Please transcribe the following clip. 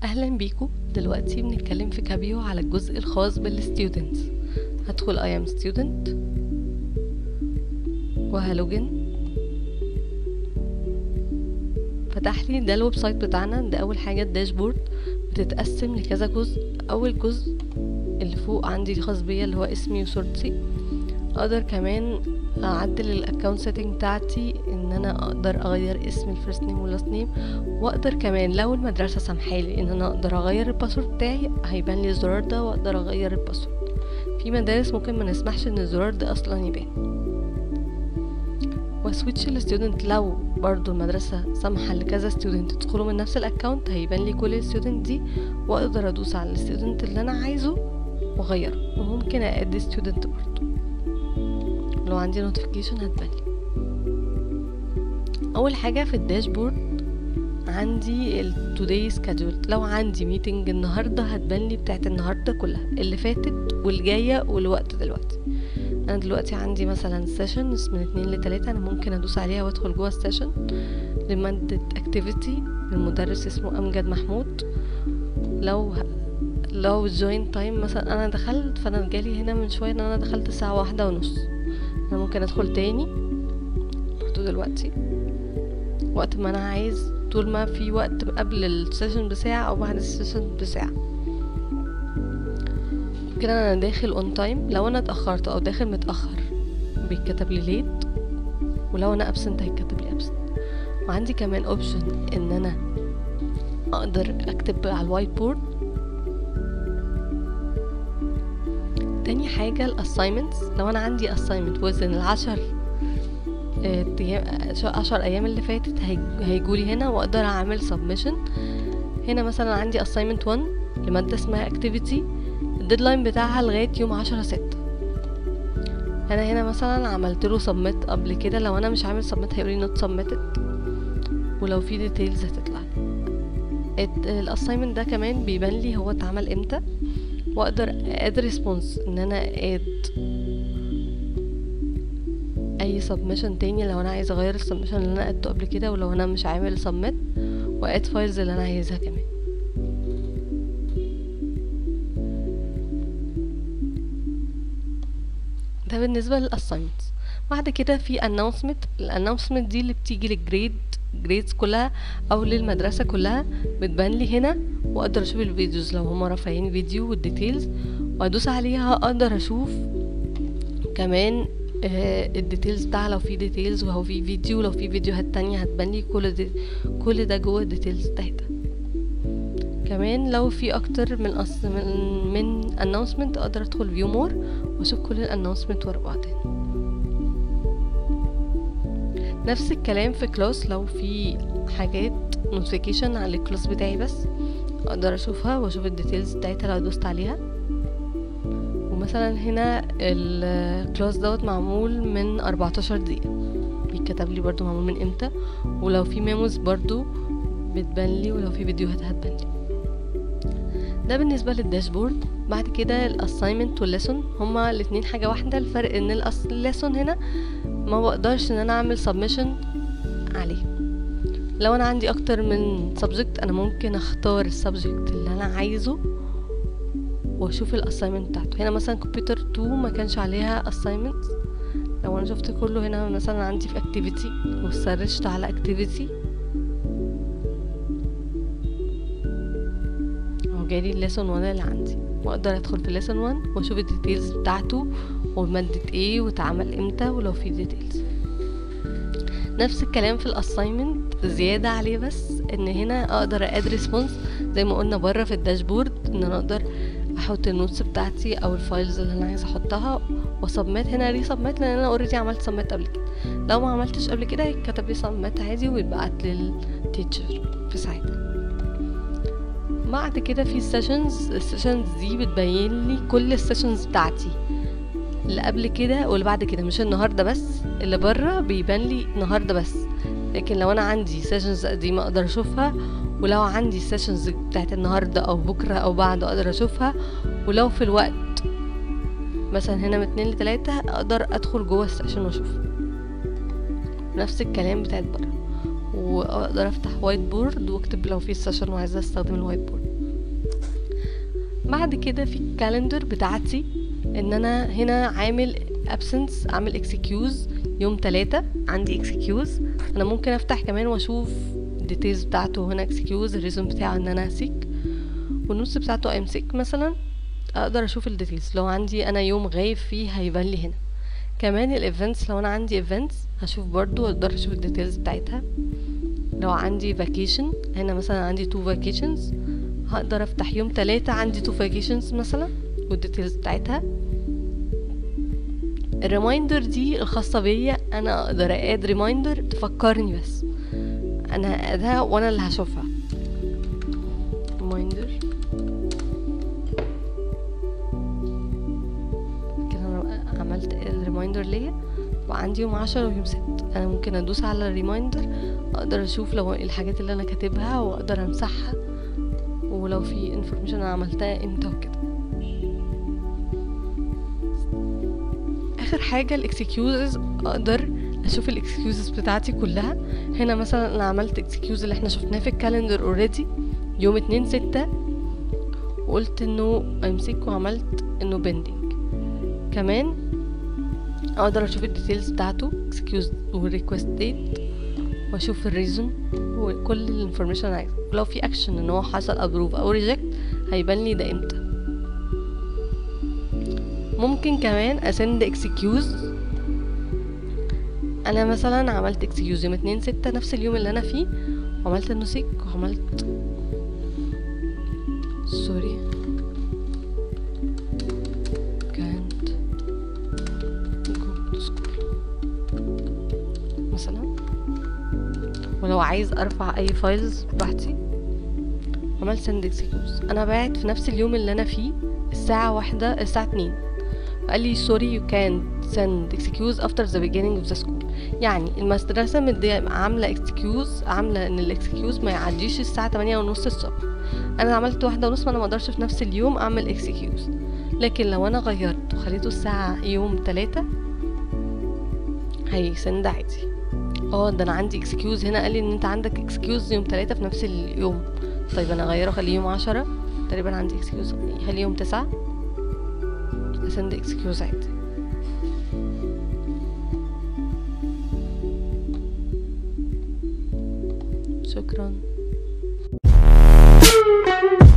اهلا بيكم دلوقتي بنتكلم في كابيو على الجزء الخاص بالستودنتس هدخل I am student وهلوجن فتح لي ده الويب سايت بتاعنا ده اول حاجه الداشبورد بتتقسم لكذا جزء اول جزء اللي فوق عندي خاص بيا اللي هو اسمي وصورتي اقدر كمان اعدل الاكونت سيتنج بتاعتي ان انا اقدر اغير اسم الفيرست نيم واللاست نيم واقدر كمان لو المدرسه سامحالي ان انا اقدر اغير الباسورد بتاعي هيبان لي الزرار ده واقدر اغير الباسورد في مدارس ممكن ما نسمحش ان الزرار ده اصلا يبان وسويتش الستودنت لو برضو المدرسة سامحة لكذا ستودنت يدخلوا من نفس الاكونت هيبان لي كل الستودنت دي واقدر ادوس على الستودنت اللي انا عايزه واغيره وممكن ااد ستودنت برضو لو عندي نوتيفيكيشن هتبان لي اول حاجة في الداشبورد عندي ال today scheduled لو عندي ميتنج النهاردة هتبان لي بتاعت النهاردة كلها اللي فاتت والجاية والوقت دلوقتي انا دلوقتي عندي مثلا سيشن من اتنين لتلاتة انا ممكن ادوس عليها وادخل جوه السيشن لمادة اكتيفيتي المدرس اسمه امجد محمود لو لو جوين تايم مثلا انا دخلت فانا جالي هنا من شوية ان انا دخلت الساعة واحدة ونص انا ممكن ادخل تاني برضو دلوقتي وقت ما انا عايز طول ما في وقت قبل السيشن بساعة او بعد السيشن بساعة كده انا داخل اون تايم لو انا اتاخرت او داخل متاخر بيتكتب لي ليت ولو انا ابسنت هيتكتب لي ابسنت وعندي كمان اوبشن ان انا اقدر اكتب على الوايت بورد تاني حاجة الاساينمنتس لو انا عندي اساينمنت وزن العشر عشر ايام اللي فاتت هيجولي هنا واقدر اعمل سبمشن هنا مثلا عندي assignment 1 لمادة اسمها activity الديدلاين بتاعها لغاية يوم عشرة ستة انا هنا مثلا عملت له سبميت قبل كده لو انا مش عامل سبميت هيقولي نوت سبميتد ولو في ديتيلز هتطلع الاساينمنت ده كمان بيبان لي هو اتعمل امتى واقدر اد ريسبونس ان انا اد اي سبمشن تاني لو انا عايزه اغير السبمشن اللي انا قدته قبل كده ولو انا مش عامل سبميت واد فايلز اللي انا عايزها كمان ده بالنسبه للاساينمنتس بعد كده في announcement الانونسمنت دي اللي بتيجي للجريد جريدز كلها او للمدرسه كلها بتبان لي هنا واقدر اشوف الفيديوز لو هما رافعين فيديو والديتيلز وادوس عليها اقدر اشوف كمان آه الديتيلز بتاعها لو في ديتيلز وهو في فيديو لو في فيديوهات تانية هتبان لي كل دي كل ده جوه الديتيلز بتاعتها كمان لو في اكتر من أص... من من announcement اقدر ادخل view more واشوف كل الانونسمنت ورا بعضين نفس الكلام في كلاس لو في حاجات نوتيفيكيشن على الكلاس بتاعي بس اقدر اشوفها واشوف الديتيلز بتاعتها لو دوست عليها ومثلا هنا الكلاس دوت معمول من 14 دقيقة بيتكتب لي برضو معمول من امتى ولو في ميموز برضو بتبان لي ولو في فيديوهات هتبان لي ده بالنسبة للداشبورد بعد كده الاساينمنت والليسون هما الاتنين حاجة واحدة الفرق ان الليسون هنا ما بقدرش ان انا اعمل سبمشن عليه لو انا عندي اكتر من سبجكت انا ممكن اختار السبجكت اللي انا عايزه واشوف الاساينمنت بتاعته هنا مثلا كمبيوتر 2 ما كانش عليها اساينمنت لو انا شفت كله هنا مثلا عندي في اكتيفيتي وسرشت على اكتيفيتي جالي الليسون 1 اللي عندي واقدر ادخل في الليسون 1 واشوف الديتيلز بتاعته ومادة ايه واتعمل امتى ولو في ديتيلز نفس الكلام في الاساينمنت زيادة عليه بس ان هنا اقدر اد ريسبونس زي ما قلنا بره في الداشبورد ان انا اقدر احط النوتس بتاعتي او الفايلز اللي انا عايزه احطها وسبميت هنا ري سبميت لان انا اوريدي عملت سبميت قبل كده لو ما عملتش قبل كده يتكتب لي سبميت عادي ويتبعت للتيتشر في ساعتها بعد كده في السيشنز السيشنز دي بتبين لي كل السيشنز بتاعتي اللي قبل كده واللي بعد كده مش النهارده بس اللي بره بيبان لي النهارده بس لكن لو انا عندي سيشنز قديمه اقدر اشوفها ولو عندي سيشنز بتاعت النهارده او بكره او بعده اقدر اشوفها ولو في الوقت مثلا هنا من اتنين لتلاتة اقدر ادخل جوه السيشن واشوفها نفس الكلام بتاعت بره واقدر افتح وايت بورد واكتب لو في سيشن وعايزه استخدم الوايت بورد بعد كده في الكالندر بتاعتي ان انا هنا عامل absence عامل excuse يوم تلاتة عندي excuse انا ممكن افتح كمان واشوف الديتيلز بتاعته هنا excuse الريزون بتاعه ان انا sick والنص بتاعته I'm sick مثلا اقدر اشوف الديتيلز لو عندي انا يوم غايب فيه هيبان لي هنا كمان الايفنتس لو انا عندي ايفنتس هشوف برضو اقدر اشوف الديتيلز بتاعتها لو عندي فاكيشن هنا مثلا عندي تو فاكيشنز هقدر افتح يوم تلاتة عندي تو فاكيشنز مثلا والديتيلز بتاعتها الريمايندر دي الخاصة بيا انا اقدر اد ريمايندر تفكرني بس انا ادها وانا اللي هشوفها ريمايندر كده انا عملت الريمايندر ليا وعندي يوم عشرة ويوم ست انا ممكن ادوس على الريمايندر اقدر اشوف لو الحاجات اللي انا كاتبها واقدر امسحها ولو في انفورميشن انا عملتها امتى وكده اخر حاجه الاكسكيوزز اقدر اشوف الاكسكيوزز بتاعتي كلها هنا مثلا انا عملت اكسكيوز اللي احنا شفناه في الكالندر اوريدي يوم اتنين ستة وقلت انه امسك وعملت انه بندنج كمان اقدر اشوف الديتيلز بتاعته excuse والريكوست ديت واشوف الريزون وكل الانفورميشن انا عايزها ولو في اكشن ان هو حصل ابروف او ريجكت هيبان لي ده امتى ممكن كمان اسند اكسكيوز انا مثلا عملت اكسكيوز يوم اتنين ستة نفس اليوم اللي انا فيه وعملت انه سيك وعملت سوري كانت go to school مثلا ولو عايز ارفع اي فايلز براحتي عملت send excuse انا بعت في نفس اليوم اللي انا فيه الساعة واحدة الساعة اتنين فقال لي sorry you can't send excuse after the beginning of the school يعني المدرسة مدية عاملة excuse عاملة ان الاكسكيوز ما يعديش الساعة تمانية ونص الصبح انا عملت واحدة ونص ما انا مقدرش في نفس اليوم اعمل excuse لكن لو انا غيرت وخليته الساعة يوم تلاتة هيسند عادي اه ده انا عندي اكسكيوز هنا قال لي ان انت عندك اكسكيوز يوم تلاتة في نفس اليوم طيب انا اغيره خليه يوم عشرة تقريبا عندي اكسكيوز خليه يوم تسعة اسند اكسكيوز عادي شكرا